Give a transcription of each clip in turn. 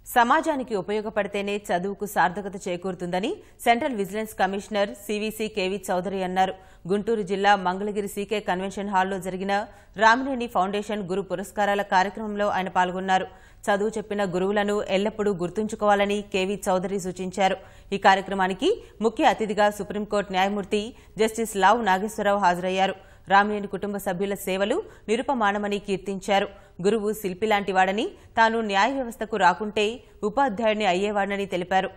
సమాజానికి ఉపయోగపడితేనే చదువుకు సార్థకత చేకూరుతుందని central vigilance commissioner CVC KV Chowdary అన్నారు గుంటూరు జిల్లా మంగళగిరి సీకే కన్వెన్షన్ హాల్లో జరిగిన రామినేని ఫౌండేషన్ గురు పురస్కారాల కార్యక్రమంలో ఆయన పాల్గొన్నారు చదువు చెప్పిన గురువులను ఎల్లప్పుడూ గుర్తుంచుకోవాలని కేవీ చౌదరి సూచించారు ఈ కార్యక్రమానికి ముఖ్య అతిథిగా సుప్రీంకోర్టు న్యాయమూర్తి జస్టిస్ లావు నాగేశ్వరరావు హాజరయ్యారు రామినేని కుటుంబ సభ్యుల సేవలు నిరుపమానమని కీర్తించారు గురువు శిల్పి లాంటి వాడని తాను న్యాయ వ్యవస్థకు రాకుంటే ఉపాధ్యాయుడిని అయ్యేవాడని తెలిపారు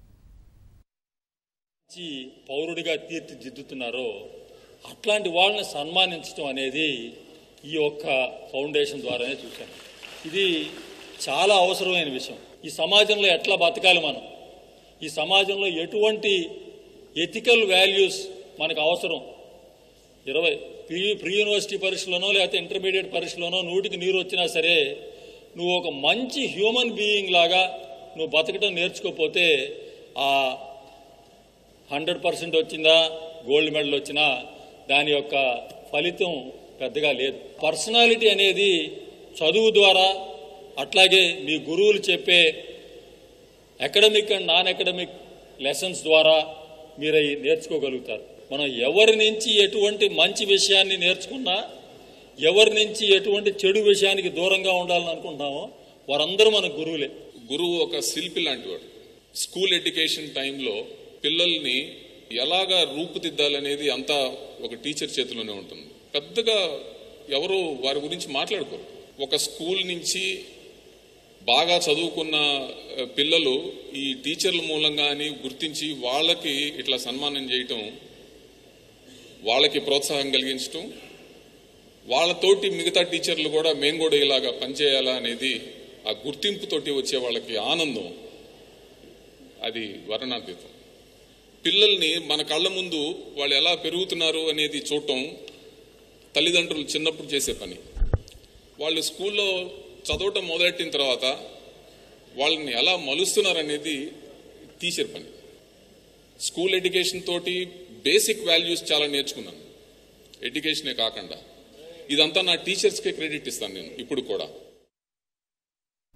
మంచి పౌరుడిగా తీర్చిదిద్దుతున్నారో అట్లాంటి వాళ్ళని సన్మానించడం అనేది ఈ యొక్క ఫౌండేషన్ ద్వారానే చూశాను ఇది చాలా అవసరమైన విషయం ఈ సమాజంలో ఎట్లా బతకాలి మనం ఈ సమాజంలో ఎటువంటి ఎథికల్ వాల్యూస్ మనకు అవసరం ఇరవై ప్రీ ప్రీ యూనివర్సిటీ పరీక్షలోనో లేకపోతే ఇంటర్మీడియట్ పరీక్షలోనో నూటికి నీరు వచ్చినా సరే నువ్వు ఒక మంచి హ్యూమన్ బీయింగ్ లాగా నువ్వు బతకడం నేర్చుకోకపోతే ఆ హండ్రెడ్ పర్సెంట్ వచ్చిందా గోల్డ్ మెడల్ వచ్చినా దాని యొక్క ఫలితం పెద్దగా లేదు పర్సనాలిటీ అనేది చదువు ద్వారా అట్లాగే మీ గురువులు చెప్పే academic and non academic lessons ద్వారా మీరు అవి నేర్చుకోగలుగుతారు మనం ఎవరి నుంచి ఎటువంటి మంచి విషయాన్ని నేర్చుకున్నా ఎవరి నుంచి ఎటువంటి చెడు విషయానికి దూరంగా ఉండాలని అనుకుంటున్నామో వారందరూ మన గురువులే గురువు ఒక శిల్పి లాంటివాడు స్కూల్ ఎడ్యుకేషన్ టైంలో పిల్లల్ని ఎలాగా రూపుదిద్దాలనేది అంతా ఒక టీచర్ చేతిలోనే ఉంటుంది పెద్దగా ఎవరు వారి గురించి మాట్లాడుకోరు ఒక స్కూల్ నుంచి బాగా చదువుకున్న ఆ, పిల్లలు ఈ టీచర్ల మూలంగా అని గుర్తించి వాళ్ళకి ఇట్లా సన్మానం చేయటం వాళ్ళకి ప్రోత్సాహం కలిగించటం వాళ్ళతోటి మిగతా టీచర్లు కూడా మేము కూడా ఇలాగా పనిచేయాలా అనేది ఆ గుర్తింపుతోటి వచ్చే వాళ్ళకి ఆనందం అది వర్ణాతీతం పిల్లల్ని మన కళ్ళ ముందు వాళ్ళు ఎలా పెరుగుతున్నారు అనేది చూడటం తల్లిదండ్రులు చిన్నప్పుడు చేసే పని వాళ్ళు స్కూల్లో చదవటం మొదలెట్టిన తర్వాత వాళ్ళని ఎలా మలుస్తున్నారు అనేది టీచర్ పని స్కూల్ ఎడ్యుకేషన్ తోటి బేసిక్ వాల్యూస్ చాలా నేర్చుకున్నాను ఎడ్యుకేషనే కాకుండా ఇదంతా నా టీచర్స్కే క్రెడిట్ ఇస్తాను నేను ఇప్పుడు కూడా